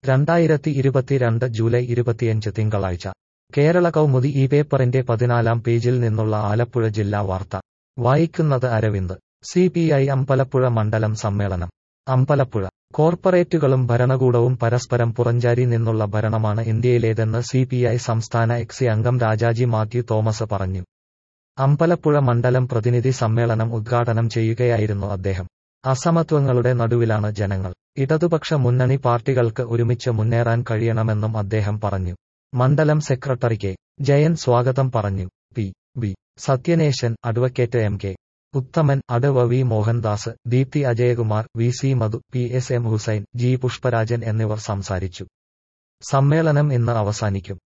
രണ്ടായിരത്തി ഇരുപത്തിരണ്ട് ജൂലൈ ഇരുപത്തിയഞ്ച് തിങ്കളാഴ്ച കേരള കൗമുദി ഈ പേപ്പറിന്റെ പതിനാലാം പേജിൽ നിന്നുള്ള ആലപ്പുഴ ജില്ലാ വാർത്ത വായിക്കുന്നത് Aravind C P I Ambalappuzha മണ്ഡലം സമ്മേളനം അമ്പലപ്പുഴ കോർപ്പറേറ്റുകളും ഭരണകൂടവും പരസ്പരം പുറഞ്ചാരി നിന്നുള്ള ഭരണമാണ് ഇന്ത്യയിലേതെന്ന് സി പി ഐ സംസ്ഥാന എക്സി അംഗം രാജാജി മാത്യു തോമസ് പറഞ്ഞു അമ്പലപ്പുഴ മണ്ഡലം പ്രതിനിധി സമ്മേളനം ഉദ്ഘാടനം ചെയ്യുകയായിരുന്നു അദ്ദേഹം അസമത്വങ്ങളുടെ നടുവിലാണ് ജനങ്ങൾ ഇടതുപക്ഷ മുന്നണി പാർട്ടികൾക്ക് ഒരുമിച്ച് മുന്നേറാൻ കഴിയണമെന്നും അദ്ദേഹം പറഞ്ഞു മണ്ഡലം സെക്രട്ടറി കെ ജയൻ സ്വാഗതം പറഞ്ഞു P B Sathyanesan advocate M K Uthaman അടവ V Mohandas Deepthi Ajayakumar V C Madhu P S M Hussain G Pushparajan എന്നിവർ സംസാരിച്ചു സമ്മേളനം ഇന്ന് അവസാനിക്കും